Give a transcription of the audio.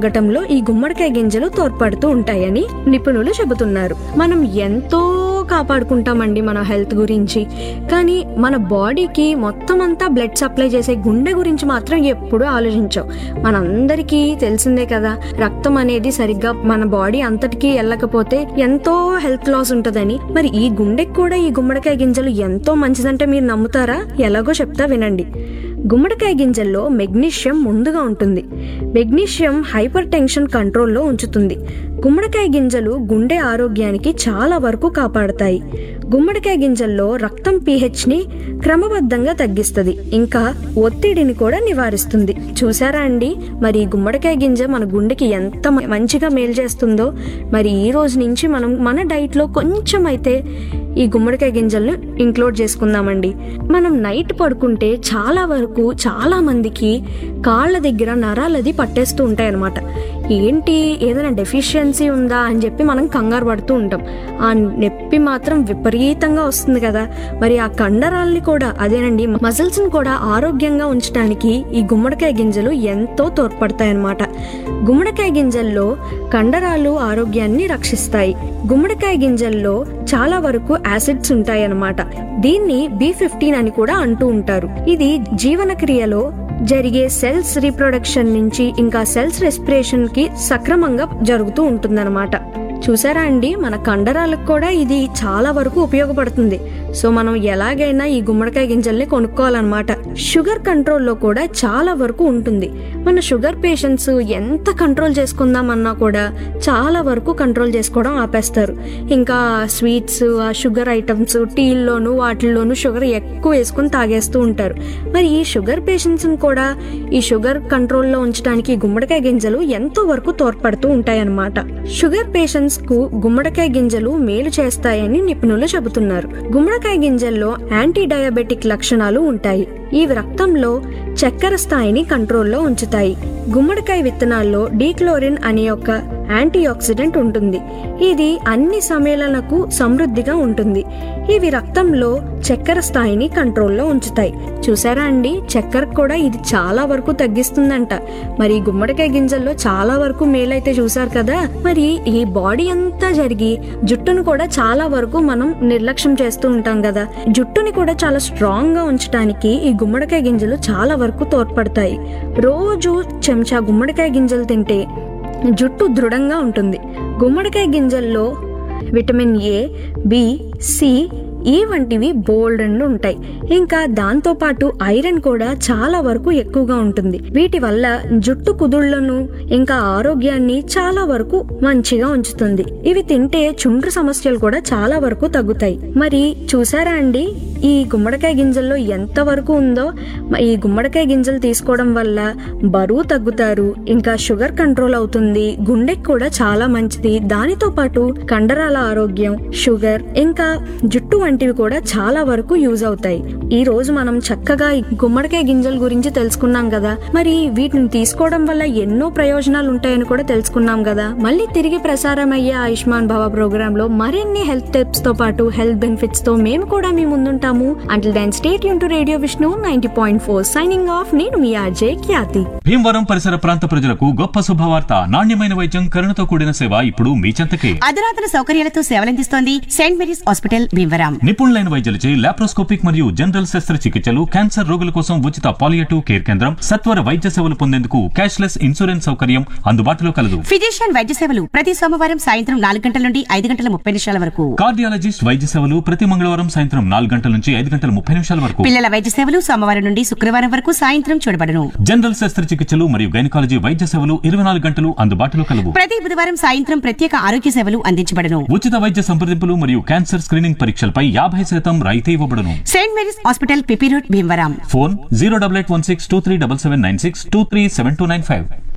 తగ్గటంలో ఈ గుమ్మడికాయ గింజలు తోడ్పడుతూ ఉంటాయని నిపుణులు చెబుతున్నారు మనం ఎంతో కాపాడుకుంటామండి మన హెల్త్ గురించి కానీ మన బాడీకి మొత్తం అంతా బ్లడ్ సప్లై చేసే గుండె గురించి మాత్రం ఎప్పుడూ ఆలోచించాం మనందరికీ తెలిసిందే కదా రక్తం అనేది సరిగ్గా మన బాడీ అంతటికీ వెళ్ళకపోతే ఎంతో హెల్త్ లాస్ ఉంటదని మరి ఈ గుండెకి కూడా ఈ గుమ్మడికాయ గింజలు ఎంతో మంచిదంటే మీరు నమ్ముతారా ఎలాగో చెప్తా వినండి గుమ్మడికాయ గింజల్లో మెగ్నీషియం ముందుగా ఉంటుంది మెగ్నీషియం హైపర్ టెన్షన్ కంట్రోల్లో ఉంచుతుంది గుమ్మడికాయ గింజలు గుండె ఆరోగ్యానికి చాలా వరకు కాపాడతాయి గుమ్మడికాయ గింజల్లో రక్తం pH ని క్రమబద్ధంగా తగ్గిస్తుంది ఇంకా ఒత్తిడిని కూడా నివారిస్తుంది చూసారా అండి మరి ఈ గుమ్మడికాయ గింజ మన గుండెకి ఎంత మ- మంచిగా మేలు చేస్తుందో మరి ఈ రోజు నుంచి మనం మన డైట్ లో కొంచెం అయితే ఈ గుమ్మడికాయ గింజలను ఇంక్లూడ్ చేసుకుందామండి మనం నైట్ పడుకుంటే చాలా వరకు చాలా మందికి కాళ్ళ దగ్గర నరాలది పట్టేస్తూ ఉంటాయి అన్నమాట ఏంటి ఏదైనా డెఫిషియన్సీ ఉందా అని చెప్పి మనం కంగారు పడుతూ ఉంటాం ఆ నొప్పి మాత్రం విపరీతంగా వస్తుంది కదా మరి ఆ కండరాల్ని కూడా అదేనండి మజిల్స్ ని కూడా ఆరోగ్యంగా ఉంచడానికి ఈ గుమ్మడికాయ గింజలు ఎంతో తోడ్పడతాయన్నమాట గుమ్మడికాయ గింజల్లో కండరాలు ఆరోగ్యాన్ని రక్షిస్తాయి గుమ్మడికాయ గింజల్లో చాలా వరకు యాసిడ్స్ ఉంటాయన్నమాట దీన్ని బి ఫిఫ్టీన్ అని కూడా అంటూ ఉంటారు ఇది జీవన క్రియలో జరిగే సెల్స్ రీప్రొడక్షన్ నుంచి ఇంకా సెల్స్ రెస్పిరేషన్ కి సక్రమంగా జరుగుతూ ఉంటుందన్నమాట చూసారా అండి మన కండరాలకు కూడా ఇది చాలా వరకు ఉపయోగపడుతుంది సో మనం ఎలాగైనా ఈ గుమ్మడికాయ గింజల్ని కొనుక్కోవాలన్నమాట షుగర్ కంట్రోల్లో కూడా చాలా వరకు ఉంటుంది మన షుగర్ పేషెంట్స్ ఎంత కంట్రోల్ చేసుకుందామన్నా కూడా చాలా వరకు కంట్రోల్ చేసుకోవడం ఆపేస్తారు ఇంకా స్వీట్స్ ఆ షుగర్ ఐటమ్స్ టీల్లోను వాటిల్లోనూ షుగర్ ఎక్కువ వేసుకుని తాగేస్తూ ఉంటారు మరి ఈ షుగర్ పేషెంట్స్ కూడా ఈ షుగర్ కంట్రోల్లో ఉంచడానికి ఈ గుమ్మడికాయ గింజలు ఎంతో వరకు తోడ్పడుతూ ఉంటాయన్నమాట షుగర్ పేషెంట్స్ కు గుమ్మడికాయ గింజలు మేలు చేస్తాయని నిపుణులు చెబుతున్నారు గుమ్మడికాయ గింజల్లో యాంటీ డయాబెటిక్ లక్షణాలు ఉంటాయి ఇవి రక్తంలో చక్కెర స్థాయిని కంట్రోల్లో ఉంచుతాయి గుమ్మడికాయ విత్తనాల్లో డీక్లోరిన్ అనే ఒక యాంటీ ఆక్సిడెంట్ ఉంటుంది ఇది అన్ని సమ్మేళనకు సమృద్ధిగా ఉంటుంది ఇవి రక్తంలో చక్కెర స్థాయిని కంట్రోల్లో ఉంచుతాయి చూసారా అండి చక్కెర కూడా ఇది చాలా వరకు తగ్గిస్తుందంట మరి ఈ గుమ్మడికాయ గింజల్లో చాలా వరకు మేలైతే చూసారు కదా మరి ఈ బాడీ అంతా జరిగి జుట్టును కూడా చాలా వరకు మనం నిర్లక్ష్యం చేస్తూ ఉంటాం కదా జుట్టుని కూడా చాలా స్ట్రాంగ్ గా ఉంచడానికి ఈ గుమ్మడికాయ గింజలు చాలా వరకు తోడ్పడతాయి రోజు చెంచా గుమ్మడికాయ గింజలు తింటే జుట్టు దృఢంగా ఉంటుంది గుమ్మడికాయ గింజల్లో విటమిన్ ఏ బి సి ఈ వంటివి బోల్డ్ అండ్ ఉంటాయి ఇంకా దాంతో పాటు ఐరన్ కూడా చాలా వరకు ఎక్కువగా ఉంటుంది వీటి వల్ల జుట్టు కుదుళ్లను ఇంకా ఆరోగ్యాన్ని చాలా వరకు మంచిగా ఉంచుతుంది ఇవి తింటే చుండ్రు సమస్యలు కూడా చాలా వరకు తగ్గుతాయి మరి చూసారా అండి ఈ గుమ్మడికాయ గింజల్లో ఎంత వరకు ఉందో మ- ఈ గుమ్మడికాయ గింజలు తీసుకోవడం వల్ల బరువు తగ్గుతారు ఇంకా షుగర్ కంట్రోల్ అవుతుంది గుండెకి కూడా చాలా మంచిది దానితో పాటు కండరాల ఆరోగ్యం షుగర్ ఇంకా జుట్టు వంటివి కూడా చాలా వరకు యూజ్ అవుతాయి ఈ రోజు మనం చక్కగా ఈ గుమ్మడికాయ గింజల గురించి తెలుసుకున్నాం కదా మరి వీటిని తీసుకోవడం వల్ల ఎన్నో ప్రయోజనాలు ఉంటాయని కూడా తెలుసుకున్నాం కదా మళ్ళీ తిరిగి ప్రసారం అయ్యే ఆయుష్మాన్ భవ ప్రోగ్రామ్ లో మరిన్ని హెల్త్ టిప్స్ తో పాటు హెల్త్ బెనిఫిట్స్ తో మేము కూడా మీ ముందుంటాము అంటిల్ దెన్ స్టేట్ యూన్ to radio Vishnu ninety point four signing off నేను మీ ఆర్జే ఖ్యాతి భీమవరం పరిసర ప్రాంత ప్రజలకు గొప్ప శుభవార్త నాణ్యమైన వైద్యం కరుణతో కూడిన సేవ ఇప్పుడు మీ చెంతకే అధునాతన సౌకర్యాలతో సేవలందిస్తోంది సెయింట్ మేరీస్ హాస్పిటల్ భీమవరం నిపుణులైన వైద్యులచే లాప్రోస్కోపిక్ మరియు జనరల్ శస్త్రచికిత్సలు క్యాన్సర్ రోగుల కోసం ఉచిత పాలియేటివ్ కేర్ కేంద్రం సత్వర వైద్య సేవలు పొందేందుకు క్యాష్లెస్ ఇన్సూరెన్స్ సౌకర్యం అందుబాటులో కలదు ఫిజిషియన్ వైద్య సేవలు ప్రతి సోమవారం సాయంత్రం నాలుగు గంటల నుండి ఐదు గంటల ముప్పై నిమిషాల వరకు కార్డియాలజిస్ట్ వైద్య సేవలు ప్రతి మంగళవారం సాయంత్రం నాలుగు గంటల నుంచి ఐదు గంటల ముప్పై నిమిషాల వరకు పిల్లల వైద్య సేవలు సోమవారం నుండి శుక్రవారం వరకు సాయంత్రం చూడబడను జనరల్ శస్త్రచికిత్సలు మరియు గైనకాలజీ వైద్య సేవలు ఇరవై నాలుగు గంటలు అందుబాటులో కలవు ప్రతి బుధవారం సాయంత్రం ప్రత్యేక ఆరోగ్య సేవలు అందించబడను ఉచిత వైద్య సంప్రదింపులు మరియు క్యాన్సర్ స్క్రీనింగ్ పరీక్షలపై యాభై శాతం రాయితీ ఇవ్వబడును Saint Mary's hospital PP road Bhimavaram phone zero double eight one six two three double seven nine six two three seven two nine five